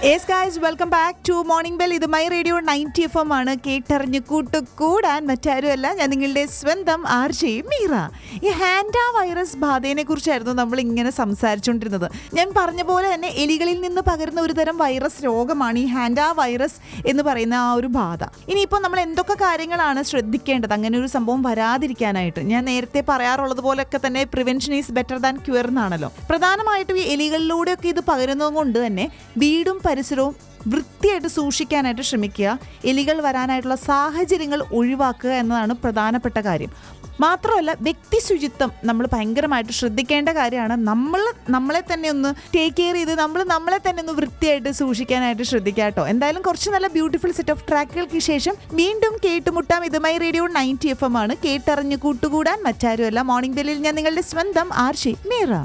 yes guys welcome back to morning bell ഇത് my radio ninety F M ആണ് കേട്ടറിഞ്ഞ് കൂട്ടുകൂടാൻ മറ്റാരുമല്ല ഞാൻ നിങ്ങളുടെ സ്വന്തം ആർ ജെ മീറ ഈ ഹാൻഡ വൈറസ് ബാധയെ കുറിച്ചായിരുന്നു നമ്മൾ ഇങ്ങനെ സംസാരിച്ചുകൊണ്ടിരുന്നത് ഞാൻ പറഞ്ഞ പോലെ തന്നെ എലികളിൽ നിന്ന് പകരുന്ന ഒരു തരം വൈറസ് രോഗമാണ് ഈ ഹാൻഡ വൈറസ് എന്ന് പറയുന്ന ആ ഒരു ബാധ ഇനിയിപ്പോൾ നമ്മൾ എന്തൊക്കെ കാര്യങ്ങളാണ് ശ്രദ്ധിക്കേണ്ടത് അങ്ങനെ ഒരു സംഭവം വരാതിരിക്കാനായിട്ട് ഞാൻ നേരത്തെ പറയാറുള്ളത് പോലെയൊക്കെ തന്നെ prevention is better than cure എന്നാണല്ലോ പ്രധാനമായിട്ടും ഈ എലികളിലൂടെയൊക്കെ ഇത് പകരുന്നത് കൊണ്ട് തന്നെ വീടും പരിസരവും വൃത്തിയായിട്ട് സൂക്ഷിക്കാനായിട്ട് ശ്രമിക്കുക എലികൾ വരാനായിട്ടുള്ള സാഹചര്യങ്ങൾ ഒഴിവാക്കുക എന്നതാണ് പ്രധാനപ്പെട്ട കാര്യം മാത്രമല്ല വ്യക്തി ശുചിത്വം നമ്മൾ ഭയങ്കരമായിട്ട് ശ്രദ്ധിക്കേണ്ട കാര്യമാണ് നമ്മൾ നമ്മളെ തന്നെ ഒന്ന് ടേക്ക് കെയർ ചെയ്ത് നമ്മൾ നമ്മളെ തന്നെ ഒന്ന് വൃത്തിയായിട്ട് സൂക്ഷിക്കാനായിട്ട് ശ്രദ്ധിക്കുക കേട്ടോ എന്തായാലും കുറച്ച് നല്ല ബ്യൂട്ടിഫുൾ സെറ്റ് ഓഫ് ട്രാക്കുകൾക്ക് ശേഷം വീണ്ടും കേട്ടുമുട്ടാം ഇതുമായി റേഡിയോ നയൻറ്റി എഫ് എം ആണ് കേട്ടറിഞ്ഞ് കൂട്ടുകൂടാൻ മറ്റാരുമല്ല മോർണിംഗ് ബെല്ലിൽ ഞാൻ നിങ്ങളുടെ സ്വന്തം ആർഷി മീറ